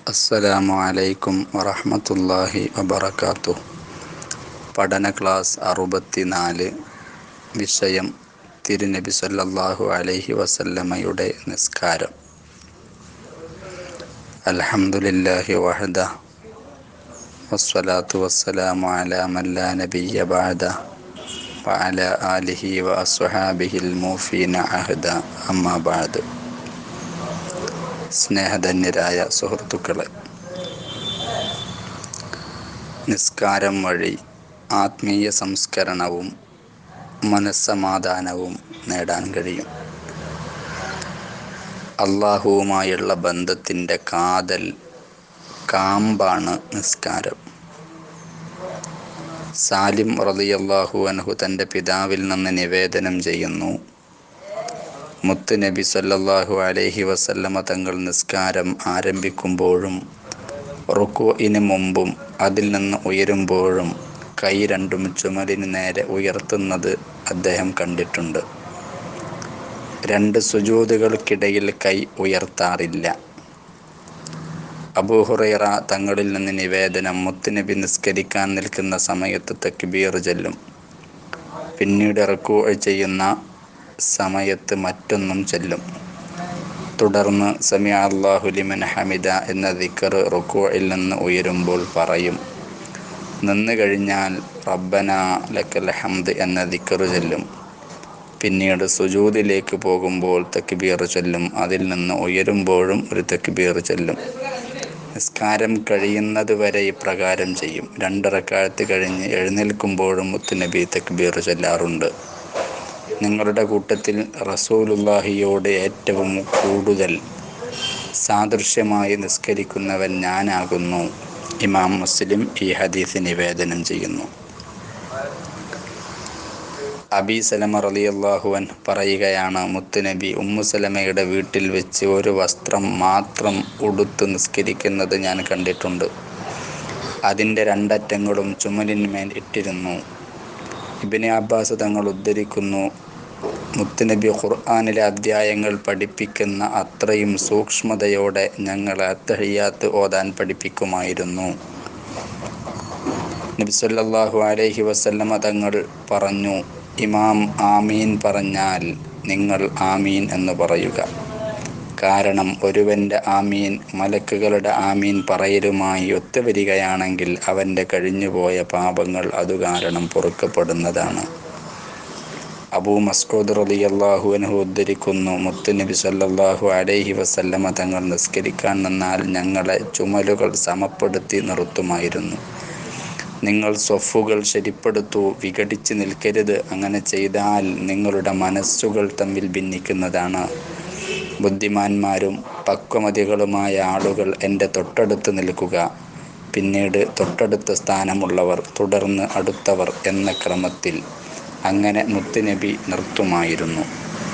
അസ്സലാമു അലൈക്കും വറഹ്മത്തുള്ളാഹി വബറകാതുഹു പഠന ക്ലാസ് അറുപത്തിനാല് വിഷയം തിരുനബി സല്ലല്ലാഹു അലൈഹി വസല്ലമയുടെ നിസ്കാരം അൽഹംദുലില്ലാഹി വഹദ വസ്സലാത്തു വസ്സലാമു അലാ മൻ ലാ നബിയ്യ ബഅദ വഅലാ ആലിഹി വഅസ്ഹാബിഹിൽ മൂഫീന അഹദ അമ്മാ ബഅദ് സ്നേഹധന്യരായ സുഹൃത്തുക്കളെ നിസ്കാരം വഴി ആത്മീയ സംസ്കരണവും മനസ്സമാധാനവും നേടാൻ കഴിയും അള്ളാഹുവുമായുള്ള ബന്ധത്തിൻ്റെ കാതൽ കാമ്പാണ് നിസ്കാരം സാലിം റളിയല്ലാഹു അൻഹു തൻ്റെ പിതാവിൽ നിന്ന് നിവേദനം ചെയ്യുന്നു മുത്ത് നബി സല്ലല്ലാഹു അലൈഹി വസല്ലമ തങ്ങൾ നിസ്കാരം ആരംഭിക്കുമ്പോഴും റുക്കുഇന് മുമ്പും അതിൽ നിന്ന് ഉയരുമ്പോഴും കൈ രണ്ടും ചുമലിന് നേരെ ഉയർത്തുന്നത് അദ്ദേഹം കണ്ടിട്ടുണ്ട് രണ്ട് സുജൂതുകൾക്കിടയിൽ കൈ ഉയർത്താറില്ല അബൂഹുറൈറ തങ്ങളിൽ നിന്ന് നിവേദനം മുത്തുനബി നിസ്കരിക്കാൻ നിൽക്കുന്ന സമയത്ത് തക്ബീർ ചൊല്ലും പിന്നീട് റക്കൂ ചെയ്യുന്ന സമയത്ത് മറ്റൊന്നും ചെല്ലും തുടർന്ന് സമി അള്ളാഹു ലിമൻ ഹമിദ എന്ന ദിക്കർ റുക്കുയിൽ നിന്ന് ഉയരുമ്പോൾ പറയും നിന്ന് കഴിഞ്ഞാൽ റബ്ബന ലക്കൽ ഹംദ് എന്ന ദിക്കർ ചൊല്ലും പിന്നീട് സുജൂദിലേക്ക് പോകുമ്പോൾ തക്ബീർ ചൊല്ലും അതിൽ നിന്ന് ഉയരുമ്പോഴും ഒരു തക്ബീർ ചൊല്ലും നിസ്കാരം കഴിയുന്നത് വരെ ഇപ്രകാരം ചെയ്യും രണ്ടറക്കാലത്ത് കഴിഞ്ഞ് എഴുന്നേൽക്കുമ്പോഴും മുത്തുനബി തക്ബീർ ചൊല്ലാറുണ്ട് നിങ്ങളുടെ കൂട്ടത്തിൽ റസൂലുല്ലാഹിയോട് ഏറ്റവും കൂടുതൽ സാദൃശ്യമായി നിസ്കരിക്കുന്നവൻ ഞാനാകുന്നു ഇമാം മുസ്ലിം ഈ ഹദീസ് നിവേദനം ചെയ്യുന്നു അബി സലമ റളിയല്ലാഹുവൻ പറയുകയാണ് മുത്തുനബി ഉമ്മുസലമയുടെ വീട്ടിൽ വെച്ച് ഒരു വസ്ത്രം മാത്രം ഉടുത്ത് നിസ്കരിക്കുന്നത് ഞാൻ കണ്ടിട്ടുണ്ട് അതിൻ്റെ രണ്ടറ്റങ്ങളും ചുമലിന്മേൽ ഇട്ടിരുന്നു ഇബിന് അബ്ബാസ് തങ്ങൾ ഉദ്ധരിക്കുന്നു മുത്തുനബി ഖുർആാനിലെ അധ്യായങ്ങൾ പഠിപ്പിക്കുന്ന അത്രയും സൂക്ഷ്മതയോടെ ഞങ്ങളെ അത്തഹിയാത്ത് ഓതാൻ പഠിപ്പിക്കുമായിരുന്നു നബിസല്ലാഹു അലൈഹി വസല്ലമ തങ്ങൾ പറഞ്ഞു ഇമാം ആമീൻ പറഞ്ഞാൽ നിങ്ങൾ ആമീൻ എന്ന് പറയുക കാരണം ഒരുവൻ്റെ ആമീൻ മലക്കുകളുടെ ആമീൻ പറയലുമായി ഒത്തുവരികയാണെങ്കിൽ അവൻ്റെ കഴിഞ്ഞുപോയ പാപങ്ങൾ അതുകാരണം പൊറുക്കപ്പെടുന്നതാണ് അബൂ മസ്ഊദ് റളിയല്ലാഹു അൻഹു ഉദ്ധരിക്കുന്നു മുത്തുനബി സല്ലല്ലാഹു അലൈഹി വസല്ലമ തങ്ങൾ നിസ്കരിക്കാൻ നിന്നാൽ ഞങ്ങളെ ചുമലുകൾ സമപ്പെടുത്തി നിർത്തുമായിരുന്നു നിങ്ങൾ സ്വഫുകൾ ശരിപ്പെടുത്തൂ വിഘടിച്ച് നിൽക്കരുത് അങ്ങനെ ചെയ്താൽ നിങ്ങളുടെ മനസ്സുകൾ തമ്മിൽ ഭിന്നിക്കുന്നതാണ് ബുദ്ധിമാന്മാരും പക്വമതികളുമായ ആളുകൾ എൻ്റെ തൊട്ടടുത്ത് നിൽക്കുക പിന്നീട് തൊട്ടടുത്ത സ്ഥാനമുള്ളവർ തുടർന്ന് അടുത്തവർ എന്ന ക്രമത്തിൽ അങ്ങനെ മുത്തുനബി നിർത്തുമായിരുന്നു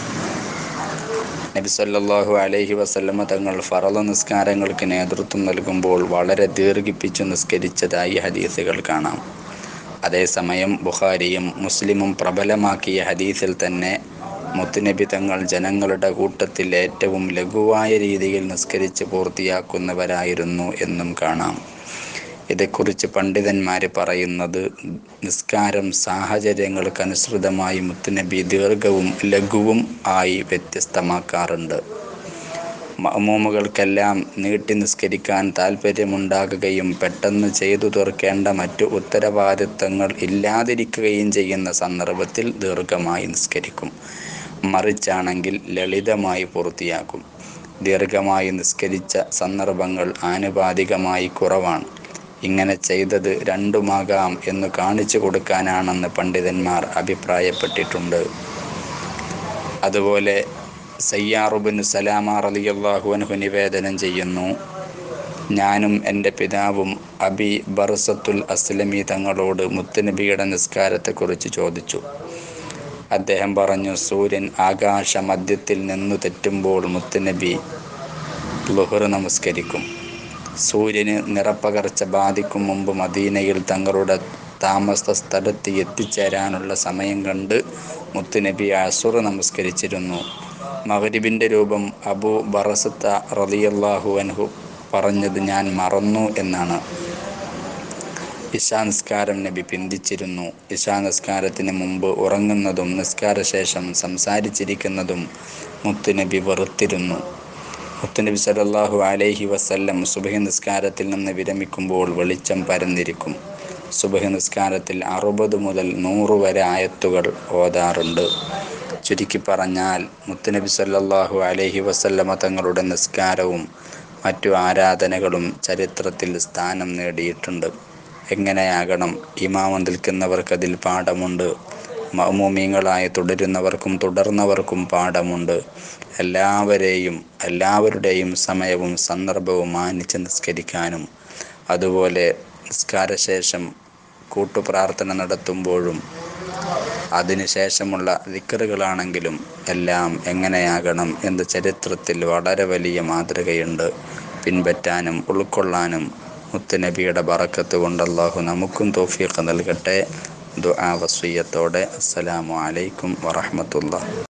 നബി സല്ലല്ലാഹു അലൈഹി വസല്ലമ തങ്ങൾ ഫറള നിസ്കാരങ്ങൾക്ക് നേതൃത്വം നൽകുമ്പോൾ വളരെ ദീർഘിപ്പിച്ചു നിസ്കരിച്ചതായി ഹദീസുകൾ കാണാം അതേസമയം ബുഖാരിയും മുസ്ലിമും പ്രബലമാക്കിയ ഹദീസിൽ തന്നെ മുത്തുനബി തങ്ങൾ ജനങ്ങളുടെ കൂട്ടത്തിൽ ഏറ്റവും ലഘുവായ രീതിയിൽ നിസ്കരിച്ച് പൂർത്തിയാക്കുന്നവരായിരുന്നു എന്നും കാണാം ഇതേക്കുറിച്ച് പണ്ഡിതന്മാർ പറയുന്നത് നിസ്കാരം സാഹചര്യങ്ങൾക്കനുസൃതമായി മുത്തുനബി ദീർഘവും ലഘുവും ആയി വ്യത്യസ്തമാക്കാറുണ്ട് മഅമൂമുകൾക്കെല്ലാം നീട്ടി നിസ്കരിക്കാൻ താല്പര്യമുണ്ടാകുകയും പെട്ടെന്ന് ചെയ്തു തീർക്കേണ്ട മറ്റു ഉത്തരവാദിത്തങ്ങൾ ഇല്ലാതിരിക്കുകയും ചെയ്യുന്ന സന്ദർഭത്തിൽ ദീർഘമായി നിസ്കരിക്കും മറിച്ചാണെങ്കിൽ ലളിതമായി പൂർത്തിയാക്കും ദീർഘമായി നിസ്കരിച്ച സന്ദർഭങ്ങൾ ആനുപാതികമായി കുറവാണ് ഇങ്ങനെ ചെയ്തത് രണ്ടുമാകാം എന്ന് കാണിച്ചു കൊടുക്കാനാണെന്ന് പണ്ഡിതന്മാർ അഭിപ്രായപ്പെട്ടിട്ടുണ്ട് അതുപോലെ സയ്യാറുബിന് സലാമ റളിയല്ലാഹു അൻഹു നിവേദനം ചെയ്യുന്നു ഞാനും എൻ്റെ പിതാവും അബി ബർസത്തുൽ അസ്ലമി തങ്ങളോട് മുത്തുനബിയുടെ നിസ്കാരത്തെക്കുറിച്ച് ചോദിച്ചു അദ്ദേഹം പറഞ്ഞു സൂര്യൻ ആകാശ മധ്യത്തിൽ നിന്നു തെറ്റുമ്പോൾ മുത്തുനബി ലുഹർ നമസ്കരിക്കും സൂര്യന് നിറപ്പകർച്ച ബാധിക്കും മുമ്പ് മദീനയിൽ തങ്ങളുടെ താമസ സ്ഥലത്ത് എത്തിച്ചേരാനുള്ള സമയം കണ്ട് മുത്തുനബി അസുർ നമസ്കരിച്ചിരുന്നു മഗ്രിബിൻ്റെ രൂപം അബു ബറസത്ത റളിയല്ലാഹു അൻഹു പറഞ്ഞത് ഞാൻ മറന്നു എന്നാണ് ഇശാ നിസ്കാരം നബി പിന്തിച്ചിരുന്നു ഇശാ നിസ്കാരത്തിന് മുമ്പ് ഉറങ്ങുന്നതും നിസ്കാരശേഷം സംസാരിച്ചിരിക്കുന്നതും മുത്തുനബി വെറുത്തിരുന്നു മുത്തുനബി സല്ലല്ലാഹു അലൈഹി വസല്ലം സുബഹി നിസ്കാരത്തിൽ നിന്ന് വിരമിക്കുമ്പോൾ വെളിച്ചം പരന്നിരിക്കും സുബഹി നിസ്കാരത്തിൽ അറുപത് മുതൽ നൂറ് വരെ ആയത്തുകൾ ഓതാറുണ്ട് ചുരുക്കി പറഞ്ഞാൽ മുത്തുനബി സല്ലല്ലാഹു അലൈഹി വസല്ലമ തങ്ങളുടെ നിസ്കാരവും മറ്റു ആരാധനകളും ചരിത്രത്തിൽ സ്ഥാനം നേടിയിട്ടുണ്ട് എങ്ങനെയാകണം ഇമാമം നിൽക്കുന്നവർക്കതിൽ പാഠമുണ്ട് മൗമൂമിങ്ങളായി തുടരുന്നവർക്കും തുടർന്നവർക്കും പാഠമുണ്ട് എല്ലാവരെയും എല്ലാവരുടെയും സമയവും സന്ദർഭവും മാനിച്ച് നിസ്കരിക്കാനും അതുപോലെ നിസ്കാരശേഷം കൂട്ടുപ്രാർത്ഥന നടത്തുമ്പോഴും അതിനുശേഷമുള്ള ദിക്കറുകളാണെങ്കിലും എല്ലാം എങ്ങനെയാകണം എന്ന് ചരിത്രത്തിൽ വളരെ വലിയ മാതൃകയുണ്ട് പിൻപറ്റാനും ഉൾക്കൊള്ളാനും മുത്തുനബിയുടെ ബറക്കത്ത് കൊണ്ട് അള്ളാഹു നമുക്കും തോഫീഖ് നൽകട്ടെ ദുആ വസിയ്യത്തോടെ അസ്സലാമു അലൈക്കും വറഹ്മത്തുള്ളാഹി